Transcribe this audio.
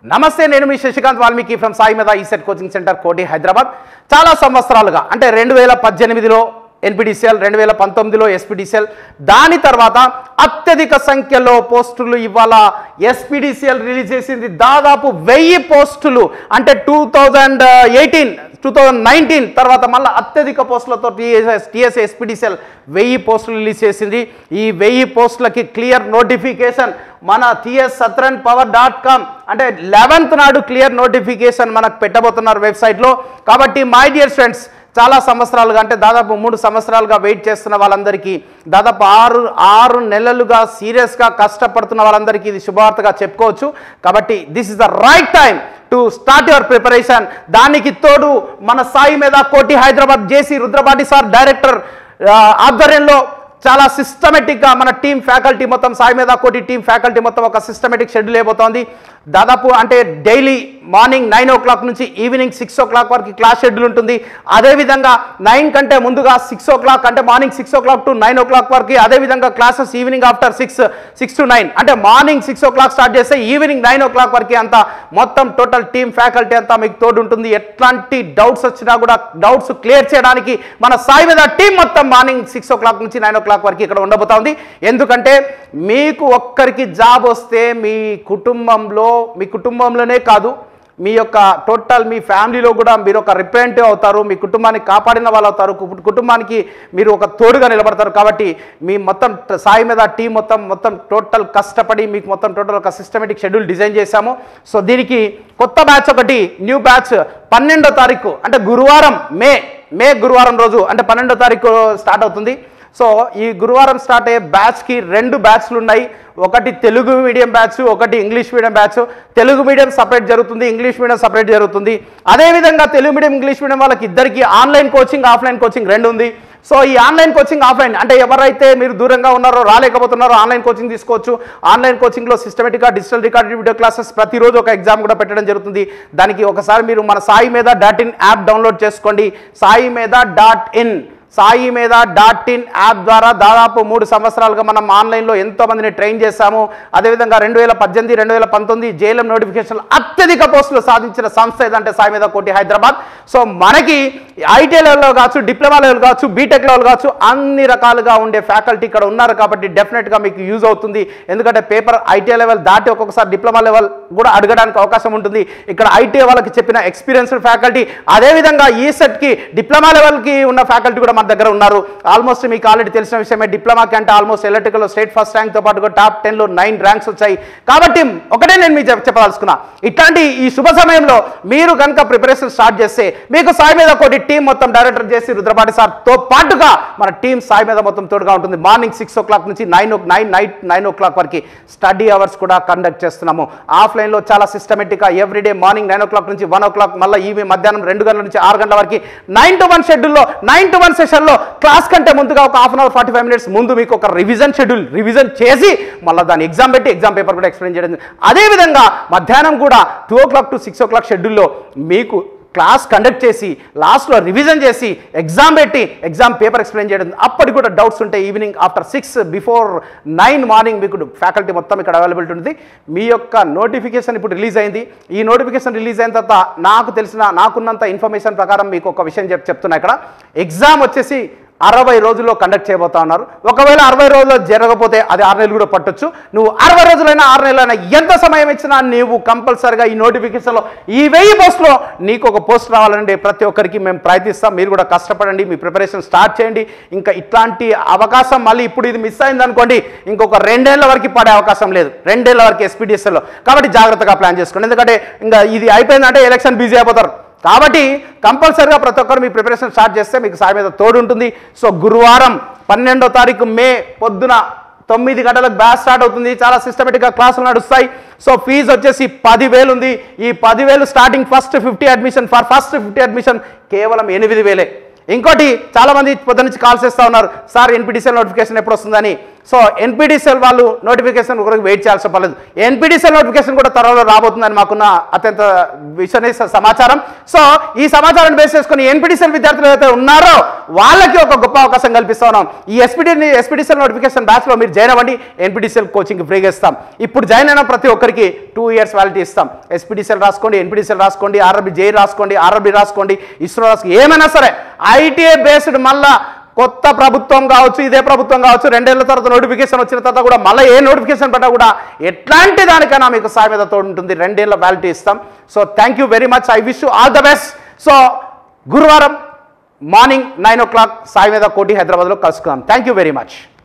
నమస్తే నేను మీ Shashikanth Valmiki from Sai Medha ECET coaching centre కోటి హైదరాబాద్ చాలా సంవత్సరాలుగా అంటే రెండు వేల పద్దెనిమిదిలో ఎన్పిడిసిఎల్ రెండు వేల పంతొమ్మిదిలో ఎస్పిడిసిఎల్ దాని తర్వాత అత్యధిక సంఖ్యలో పోస్టులు ఇవాళ ఎస్పిడిసిఎల్ రిలీజ్ చేసింది దాదాపు వెయ్యి పోస్టులు అంటే two thousand eighteen two thousand nineteen తర్వాత మళ్ళీ అత్యధిక పోస్టులతో టీఎస్ఎస్ టీఎస్ ఎస్పిడిసిఎల్ వెయ్యి పోస్టులు రిలీజ్ చేసింది ఈ వెయ్యి పోస్టులకి క్లియర్ నోటిఫికేషన్ మన టిఎస్ సత్రన్ పవర్ డాట్ కామ్ అంటే లెవెన్త్ నాడు క్లియర్ నోటిఫికేషన్ మనకు పెట్టబోతున్నారు వెబ్సైట్లో కాబట్టి మై డియర్ ఫ్రెండ్స్ చాలా సంవత్సరాలుగా అంటే దాదాపు మూడు సంవత్సరాలుగా వెయిట్ చేస్తున్న వాళ్ళందరికీ దాదాపు ఆరు ఆరు నెలలుగా సీరియస్గా కష్టపడుతున్న వాళ్ళందరికీ ఇది శుభవార్తగా చెప్పుకోవచ్చు కాబట్టి this is the right time to start your preparation దానికి తోడు మన Sai Medha Koti Hyderabad JC Rudrapati sir director ఆ, ఆధ్వర్యంలో చాలా సిస్టమేటిక్గా మన టీం ఫ్యాకల్టీ మొత్తం సాయి మీద కోటి టీం ఫ్యాకల్టీ మొత్తం ఒక సిస్టమేటిక్ షెడ్యూల్ అయిపోతుంది దాదాపు అంటే daily morning nine o'clock నుంచి ఈవినింగ్ సిక్స్ ఓ క్లాక్ వరకు క్లాస్ షెడ్యూల్ ఉంటుంది అదేవిధంగా నైన్ కంటే ముందుగా సిక్స్ ఓ క్లాక్ అంటే morning six o'clock to nine o'clock వరకు అదేవిధంగా classes evening after six six to nine అంటే morning six o'clock start చేస్తే ఈవినింగ్ నైన్ ఓ క్లాక్ వరకు అంతా మొత్తం టోటల్ టీం ఫ్యాకల్టీ అంతా మీకు తోడు ఉంటుంది ఎట్లాంటి డౌట్స్ వచ్చినా కూడా డౌట్స్ క్లియర్ చేయడానికి మన సాయి మీద టీం మొత్తం మార్నింగ్ సిక్స్ ఓ క్లాక్ నుంచి నైన్ ఓ క్లాక్ వరకు ఇక్కడ ఉండబోతోంది ఎందుకంటే మీకు ఒక్కరికి జాబ్ వస్తే మీ కుటుంబంలో మీ కుటుంబంలోనే కాదు మీ యొక్క టోటల్ మీ ఫ్యామిలీలో కూడా మీరు ఒక రిప్రజెంటేటివ్ అవుతారు మీ కుటుంబాన్ని కాపాడిన వాళ్ళు అవుతారు కు- కుటుంబానికి మీరు ఒక తోడుగా నిలబడతారు కాబట్టి మీ మొత్తం ట- సాయి మీద టీం మొత్తం మొత్తం టోటల్ కష్టపడి మీకు మొత్తం టోటల్ ఒక సిస్టమేటిక్ షెడ్యూల్ డిజైన్ చేశాము సో దీనికి కొత్త బ్యాచ్ ఒకటి న్యూ బ్యాచ్ పన్నెండో తారీఖు అంటే గురువారం మే మే గురువారం రోజు అంటే పన్నెండో తారీఖు స్టార్ట్ అవుతుంది సో ఈ గురువారం స్టార్ట్ అయ్యే బ్యాచ్కి రెండు బ్యాచ్లు ఉన్నాయి ఒకటి తెలుగు మీడియం బ్యాచ్ ఒకటి English medium batch Telugu medium separate జరుగుతుంది ఇంగ్లీష్ మీడియం సపరేట్ జరుగుతుంది అదేవిధంగా తెలుగు మీడియం ఇంగ్లీష్ మీడియం వాళ్ళకి ఇద్దరికి ఆన్లైన్ కోచింగ్ ఆఫ్లైన్ కోచింగ్ రెండు ఉంది సో ఈ ఆన్లైన్ కోచింగ్ ఆఫ్లైన్ అంటే ఎవరైతే మీరు దూరంగా ఉన్నారో రాలేకపోతున్నారో ఆన్లైన్ కోచింగ్ తీసుకోవచ్చు ఆన్లైన్ కోచింగ్లో సిస్టమేటిక్గా డిజిటల్ రికార్డెడ్ వీడియో క్లాసెస్ ప్రతిరోజు ఒక ఎగ్జామ్ కూడా పెట్టడం జరుగుతుంది దానికి ఒకసారి మీరు మన సాయి మీద డాట్ ఇన్ యాప్ డౌన్లోడ్ చేసుకోండి సాయి మీద డాట్ ఇన్ సాయి మీద డాట్ ఇన్ యాప్ ద్వారా దాదాపు మూడు సంవత్సరాలుగా మనం ఆన్లైన్లో ఎంతో మందిని ట్రైన్ చేశాము అదేవిధంగా రెండు వేల పద్దెనిమిది రెండు వేల పంతొమ్మిది జేఎల్ఎం నోటిఫికేషన్ అత్యధిక పోస్టులు సాధించిన సంస్థ ఏదంటే సాయి మీద కోటి హైదరాబాద్ సో మనకి ఐటీ లెవెల్లో కావచ్చు డిప్లొమా లెవెల్ కావచ్చు బీటెక్ లెవెల్ కావచ్చు అన్ని రకాలుగా ఉండే ఫ్యాకల్టీ ఇక్కడ ఉన్నారు కాబట్టి డెఫినెట్గా మీకు యూజ్ అవుతుంది ఎందుకంటే పేపర్ ఐటీ లెవెల్ దాటి ఒక్కొక్కసారి డిప్లొమా లెవెల్ కూడా అడగడానికి అవకాశం ఉంటుంది ఇక్కడ ఐటీ వాళ్ళకి చెప్పిన ఎక్స్పీరియన్స్డ్ ఫ్యాకల్టీ అదేవిధంగా ఈ సెట్కి డిప్లొమా లెవెల్కి ఉన్న ఫ్యాకల్టీ కూడా మన దగ్గర ఉన్నారు ఆల్మోస్ట్ మీకు ఆల్రెడీ తెలిసిన విషయమే డిప్లొమాకి అంటే ఆల్మోస్ట్ ఎలక్ట్రికల్ స్టేట్ ఫస్ట్ ర్యాంక్తో పాటుగా టాప్ టెన్లో నైన్ ర్యాంక్స్ వచ్చాయి కాబట్టి ఒకటే నేను మీకు చెప్- చెప్పదలుచుకున్నా ఇట్లాంటి ఈ శుభ సమయంలో మీరు కనుక ప్రిపరేషన్ స్టార్ట్ చేస్తే మీకు సాయి మీద ఒకటి టీం మొత్తం డైరెక్టర్ చేసి రుద్రపాటి సార్తో పాటుగా మన టీం సాయి మీద మొత్తం తోడుగా ఉంటుంది మార్నింగ్ సిక్స్ ఓ క్లాక్ నుంచి nine o nine night nine o'clock వరకు స్టడీ అవర్స్ కూడా కండక్ట్ చేస్తున్నాము ఆఫ్లైన్లో చాలా సిస్టమేటిక్గా everyday morning nine o'clock నుంచి వన్ ఓ క్లాక్ మళ్ళీ ఈవినింగ్ మధ్యాహ్నం రెండు గంటల నుంచి ఆరు గంటల వరకు నైన్ టు వన్ షెడ్యూల్లో నైన్ టు వన్ సెషన్లో క్లాస్ కంటే ముందుగా ఒక half an hour forty five minutes ముందు మీకు ఒక రివిజన్ షెడ్యూల్ రివిజన్ చేసి మళ్ళీ దాని ఎగ్జామ్ పెట్టి ఎగ్జామ్ పేపర్ కూడా ఎక్స్ప్లెయిన్ చేయడం అదేవిధంగా మధ్యాహ్నం కూడా two o'clock to six o'clock షెడ్యూల్లో మీకు క్లాస్ కండక్ట్ చేసి లాస్ట్లో రివిజన్ చేసి ఎగ్జామ్ పెట్టి ఎగ్జామ్ పేపర్ ఎక్స్ప్లెయిన్ చేయడం అప్పటికి కూడా డౌట్స్ ఉంటాయి evening after six before nine morning మీకు ఫ్యాకల్టీ మొత్తం ఇక్కడ అవైలబిలిటీ ఉంటుంది మీ యొక్క నోటిఫికేషన్ ఇప్పుడు రిలీజ్ అయింది ఈ నోటిఫికేషన్ రిలీజ్ అయిన తర్వాత నాకు తెలిసిన నాకున్నంత ఇన్ఫర్మేషన్ ప్రకారం మీకు ఒక విషయం చెప్ చెప్తున్నా ఇక్కడ ఎగ్జామ్ వచ్చేసి అరవై రోజుల్లో కండక్ట్ చేయబోతా ఉన్నారు ఒకవేళ అరవై రోజుల్లో జరగకపోతే అది ఆరు నెలలు కూడా పట్టొచ్చు నువ్వు అరవై రోజులైనా ఆరు నెలలైనా ఎంత సమయం ఇచ్చినా నీవు కంపల్సరిగా ఈ నోటిఫికేషన్లో ఈ వెయ్యి పోస్ట్లో నీకు ఒక పోస్ట్ రావాలంటే ప్రతి ఒక్కరికి మేము ప్రయత్నిస్తాం మీరు కూడా కష్టపడండి మీ ప్రిపరేషన్ స్టార్ట్ చేయండి ఇంకా ఇట్లాంటి అవకాశం మళ్ళీ ఇప్పుడు ఇది మిస్ అయింది అనుకోండి ఇంకొక రెండేళ్ల వరకు పడే అవకాశం లేదు రెండేళ్ల వరకు ఎస్పీడిఎస్ఎల్లో కాబట్టి జాగ్రత్తగా ప్లాన్ చేసుకోండి ఎందుకంటే ఇంకా ఇది అయిపోయిందంటే ఎలక్షన్ బిజీ అయిపోతారు కాబట్టి కంపల్సరిగా ప్రతి ఒక్కరు మీ ప్రిపరేషన్ స్టార్ట్ చేస్తే మీకు సాయి మీద తోడు ఉంటుంది సో గురువారం పన్నెండో తారీఖు మే పొద్దున తొమ్మిది గంటలకు బ్యాచ్ స్టార్ట్ అవుతుంది చాలా సిస్టమేటిక్గా క్లాసులు నడుస్తాయి సో ఫీజు వచ్చేసి పదివేలు ఉంది ఈ పదివేలు starting first fifty admission for first fifty admission కేవలం ఎనిమిది వేలే ఇంకోటి చాలా మంది పొద్దు నుంచి కాల్స్ చేస్తూ ఉన్నారు సార్ ఎన్పిటిసిఎల్ నోటిఫికేషన్ ఎప్పుడు వస్తుందని సో ఎన్పిడిసిఎల్ వాళ్ళు నోటిఫికేషన్ కొరకు వెయిట్ చేయాల్సిన పర్లేదు ఎన్పిడిసిఎల్ నోటిఫికేషన్ కూడా త్వరలో రాబోతుందని మాకున్న అత్యంత విశ్వనీయ సమాచారం సో ఈ సమాచారాన్ని బేస్ చేసుకుని ఎన్పిడిసిఎల్ విద్యార్థులు ఏదైతే ఉన్నారో వాళ్ళకి ఒక గొప్ప అవకాశం కల్పిస్తా ఉన్నాం ఈ ఎస్పీడీ ఎస్పీడీసీఎల్ నోటిఫికేషన్ బ్యాచ్లో మీరు జాయిన్ అవ్వండి ఎన్పిడిసిఎల్ కోచింగ్ ఫ్రీగా ఇస్తాం ఇప్పుడు జాయిన్ అయిన ప్రతి ఒక్కరికి టూ ఇయర్స్ వ్యాలిటీ ఇస్తాం ఎస్పీడీసీఎల్ రాసుకోండి ఎన్పిడిసిఎల్ రాసుకోండి ఆర్ఆర్బి జే రాసుకోండి ఆర్ఆర్బి రాసుకోండి ఇస్రో రాసుకోండి ఏమైనా సరే ఐటీఐ బేస్డ్ మళ్ళా కొత్త ప్రభుత్వం కావచ్చు ఇదే ప్రభుత్వం కావచ్చు రెండేళ్ల తర్వాత నోటిఫికేషన్ వచ్చిన తర్వాత కూడా మళ్ళీ ఏ నోటిఫికేషన్ పడ్డా కూడా ఎట్లాంటి దానికైనా మీకు సాయి మీద తోడు ఉంటుంది రెండేళ్ల వ్యాలిటీ ఇస్తాం so thank you very much I wish you all the best so గురువారం morning nine o'clock Sai Medha Koti హైదరాబాద్లో కలుసుకుందాం థ్యాంక్ యూ వెరీ మచ్